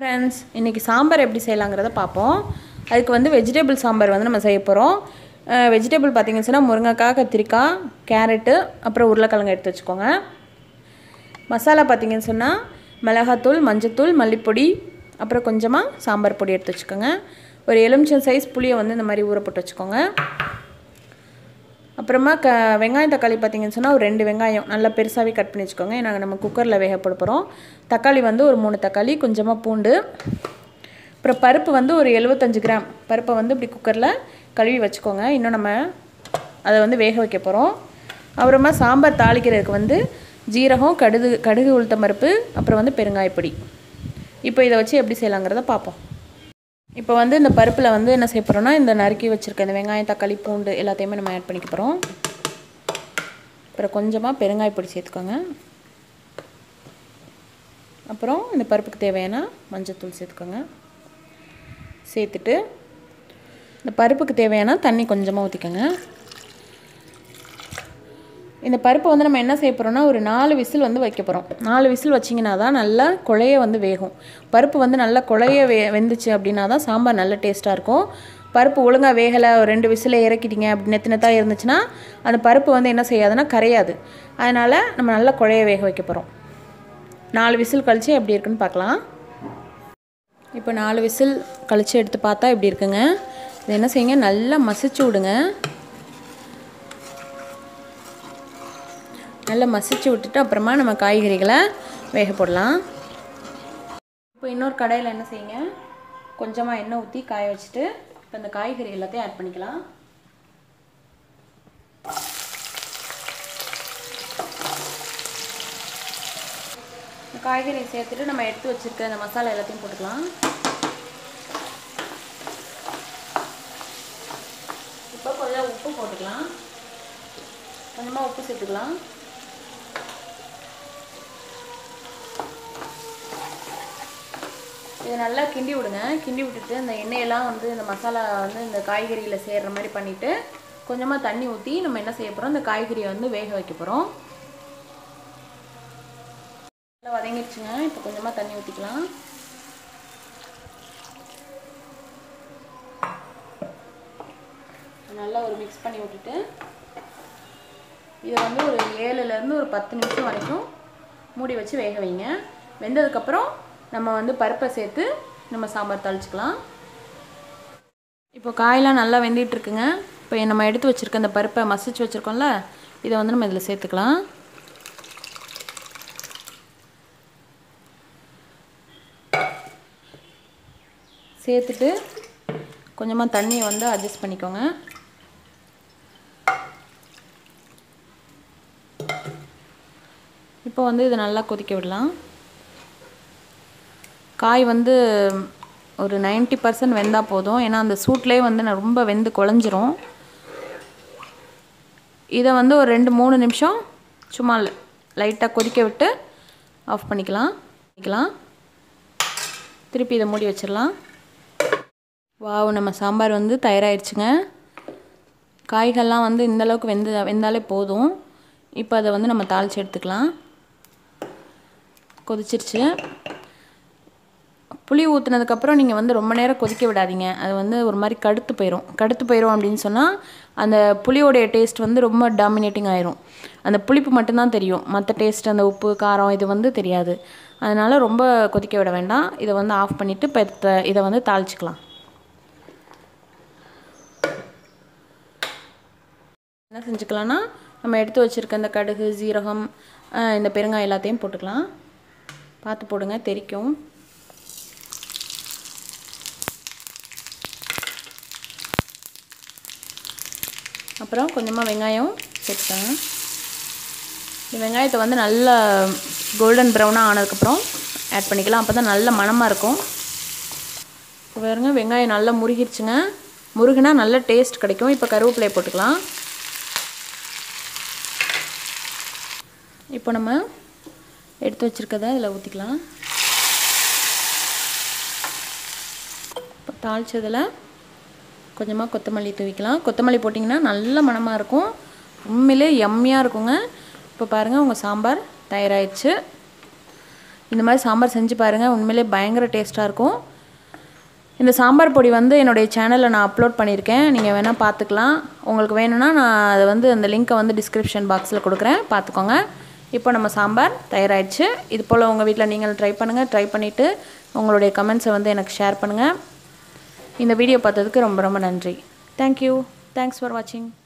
friends இன்றைக்கி சாம்பார் எப்படி செய்யலாங்கிறத பார்ப்போம் அதுக்கு வந்து வெஜிடபிள் சாம்பார் வந்து நம்ம செய்ய போகிறோம் வெஜிடபிள் பார்த்தீங்கன்னு சொன்னால் முருங்கைக்காய் கத்திரிக்காய் கேரட்டு அப்புறம் உருளைக்கிழங்கு எடுத்து வச்சுக்கோங்க மசாலா பார்த்தீங்கன்னு சொன்னால் மிளகாத்தூள் மஞ்சத்தூள் மல்லிப்பொடி அப்புறம் கொஞ்சமாக சாம்பார் பொடி எடுத்து வச்சுக்கோங்க ஒரு எலுமிச்சம் சைஸ் புளியை வந்து இந்த மாதிரி ஊற போட்டு வச்சுக்கோங்க அப்புறமா க வெங்காயம் தக்காளி பார்த்தீங்கன்னு சொன்னால் ஒரு ரெண்டு வெங்காயம் நல்லா பெருசாகவே கட் பண்ணி வச்சுக்கோங்க ஏன்னா நம்ம குக்கரில் வேக போட போகிறோம் தக்காளி வந்து ஒரு மூணு தக்காளி கொஞ்சமாக பூண்டு அப்புறம் பருப்பு வந்து ஒரு எழுபத்தஞ்சு கிராம் பருப்பை வந்து இப்படி குக்கரில் கழுவி வச்சுக்கோங்க இன்னும் நம்ம அதை வந்து வேக வைக்க போகிறோம் அப்புறமா சாம்பார் தாளிக்கிறதுக்கு வந்து ஜீரகம் கடுகு கடுகு உளுத்தம் பருப்பு அப்புறம் வந்து பெருங்காயப்பொடி இப்போ இதை வச்சு எப்படி செய்யலாங்கிறத பார்ப்போம் இப்போ வந்து இந்த பருப்பில் வந்து என்ன செய்ய போகிறோம்னா இந்த நறுக்கி வச்சுருக்க இந்த வெங்காயம் தக்காளி பூண்டு எல்லாத்தையுமே நம்ம ஆட் பண்ணிக்க போகிறோம் அப்புறம் கொஞ்சமாக பெருங்காய பொடி சேர்த்துக்கோங்க அப்புறம் இந்த பருப்புக்கு தேவையான மஞ்சத்தூள் சேர்த்துக்கோங்க சேர்த்துட்டு இந்த பருப்புக்கு தேவையான தண்ணி கொஞ்சமாக ஊற்றிக்கோங்க இந்த பருப்பை வந்து நம்ம என்ன செய்ய போகிறோம்னா ஒரு நாலு விசில் வந்து வைக்க போகிறோம் நாலு விசில் வச்சிங்கன்னா தான் நல்லா குழைய வந்து வேகும் பருப்பு வந்து நல்லா குழைய வே வெந்துச்சு அப்படின்னா தான் சாம்பார் நல்ல டேஸ்ட்டாக இருக்கும் பருப்பு ஒழுங்காக வேகலை ஒரு ரெண்டு விசில் இறக்கிட்டீங்க அப்படி நெத்து நெத்தாக இருந்துச்சுன்னா அந்த பருப்பு வந்து என்ன செய்யாதுன்னா கரையாது அதனால் நம்ம நல்லா குழைய வேக வைக்க போகிறோம் நாலு விசில் கழித்து எப்படி இருக்குன்னு பார்க்கலாம் இப்போ நாலு விசில் கழித்து எடுத்து பார்த்தா எப்படி இருக்குங்க இது என்ன செய்யுங்க நல்லா மசிச்சு விடுங்க நல்லா மசிச்சு விட்டுட்டு அப்புறமா நம்ம காய்கறிகளை வேக போடலாம் இப்போ இன்னொரு கடையில் என்ன செய்யுங்க கொஞ்சமாக எண்ணெய் ஊற்றி காய வச்சுட்டு இப்போ இந்த காய்கறி எல்லாத்தையும் ஆட் பண்ணிக்கலாம் காய்கறி சேர்த்துட்டு நம்ம எடுத்து வச்சுருக்க இந்த மசாலா எல்லாத்தையும் போட்டுக்கலாம் இப்போ கொஞ்சம் உப்பு போட்டுக்கலாம் கொஞ்சமாக உப்பு சேர்த்துக்கலாம் இதை நல்லா கிண்டி விடுங்க கிண்டி விட்டுட்டு இந்த எண்ணெயெல்லாம் வந்து இந்த மசாலா வந்து இந்த காய்கறியில் சேர்கிற மாதிரி பண்ணிவிட்டு கொஞ்சமாக தண்ணி ஊற்றி நம்ம என்ன செய்ய போகிறோம் இந்த காய்கறியை வந்து வேக வைக்க போகிறோம் நல்லா வதங்கிடுச்சுங்க இப்போ கொஞ்சமாக தண்ணி ஊற்றிக்கலாம் நல்லா ஒரு மிக்ஸ் பண்ணி விட்டுட்டு இதை வந்து ஒரு ஏழுலேருந்து ஒரு பத்து நிமிஷம் வரைக்கும் மூடி வச்சு வேக வைங்க வெந்ததுக்கப்புறம் நம்ம வந்து பருப்பை சேர்த்து நம்ம சாம்பார் தாளிச்சிக்கலாம் இப்போ காயெலாம் நல்லா வெந்திட்டுருக்குங்க இப்போ நம்ம எடுத்து வச்சுருக்க அந்த பருப்பை மசிச்சு வச்சுருக்கோம்ல இதை வந்து நம்ம இதில் சேர்த்துக்கலாம் சேர்த்துட்டு கொஞ்சமாக தண்ணியை வந்து அட்ஜஸ்ட் பண்ணிக்கோங்க இப்போ வந்து இதை நல்லா கொதிக்க விடலாம் காய் வந்து ஒரு நைன்ட்டி பர்சன்ட் வெந்தால் போதும் ஏன்னா அந்த சூட்லேயே வந்து நான் ரொம்ப வெந்து குழஞ்சிரும் இதை வந்து ஒரு ரெண்டு மூணு நிமிஷம் சும்மா லைட்டாக கொதிக்க விட்டு ஆஃப் பண்ணிக்கலாம் பண்ணிக்கலாம் திருப்பி இதை மூடி வச்சிடலாம் வாவ் நம்ம சாம்பார் வந்து தயாராகிடுச்சுங்க காய்கள்லாம் வந்து இந்தளவுக்கு வெந்து வெந்தாலே போதும் இப்போ அதை வந்து நம்ம தாளித்து எடுத்துக்கலாம் கொதிச்சிருச்சு புளி ஊற்றுனதுக்கப்புறம் நீங்கள் வந்து ரொம்ப நேரம் கொதிக்க விடாதீங்க அது வந்து ஒரு மாதிரி கடுத்து போயிடும் கடுத்து போயிடும் அப்படின்னு சொன்னால் அந்த புளியோடைய டேஸ்ட் வந்து ரொம்ப டாமினேட்டிங் ஆயிரும் அந்த புளிப்பு மட்டும்தான் தெரியும் மற்ற டேஸ்ட் அந்த உப்பு காரம் இது வந்து தெரியாது அதனால் ரொம்ப கொதிக்க விட வேண்டாம் இதை வந்து ஆஃப் பண்ணிவிட்டு இப்போ இதை வந்து தாளிச்சிக்கலாம் என்ன செஞ்சுக்கலாம்னா நம்ம எடுத்து வச்சுருக்க இந்த கடுகு ஜீரகம் இந்த பெருங்காயம் எல்லாத்தையும் போட்டுக்கலாம் பார்த்து போடுங்க தெரிக்கும் அப்புறம் கொஞ்சமாக வெங்காயம் சேர்த்துக்கோங்க இந்த வெங்காயத்தை வந்து நல்லா கோல்டன் ப்ரௌனாக ஆனதுக்கப்புறம் ஆட் பண்ணிக்கலாம் அப்போ தான் நல்ல மணமாக இருக்கும் இப்போ பாருங்க வெங்காயம் நல்லா முருகிருச்சுங்க முருகுனா நல்ல டேஸ்ட் கிடைக்கும் இப்போ கருவேப்பிலையை போட்டுக்கலாம் இப்போ நம்ம எடுத்து வச்சுருக்கதை இதில் ஊற்றிக்கலாம் இப்போ தாளித்ததில் கொஞ்சமாக கொத்தமல்லி தூவிக்கலாம் கொத்தமல்லி போட்டிங்கன்னா நல்ல மணமாக இருக்கும் உண்மையிலே எம்மியாக இருக்குங்க இப்போ பாருங்கள் உங்கள் சாம்பார் தயாராகிடுச்சு இந்த மாதிரி சாம்பார் செஞ்சு பாருங்கள் உண்மையிலே பயங்கர டேஸ்ட்டாக இருக்கும் இந்த சாம்பார் பொடி வந்து என்னுடைய சேனலில் நான் அப்லோட் பண்ணியிருக்கேன் நீங்கள் வேணால் பார்த்துக்கலாம் உங்களுக்கு வேணும்னா நான் அதை வந்து அந்த லிங்க்கை வந்து டிஸ்கிரிப்ஷன் பாக்ஸில் கொடுக்குறேன் பார்த்துக்கோங்க இப்போ நம்ம சாம்பார் தயாராகிடுச்சு இது போல் உங்கள் வீட்டில் நீங்கள் ட்ரை பண்ணுங்கள் ட்ரை பண்ணிவிட்டு உங்களுடைய கமெண்ட்ஸை வந்து எனக்கு ஷேர் பண்ணுங்கள் இந்த வீடியோ பார்த்ததுக்கு ரொம்ப ரொம்ப நன்றி தேங்க்யூ தேங்க்ஸ் ஃபார் வாட்சிங்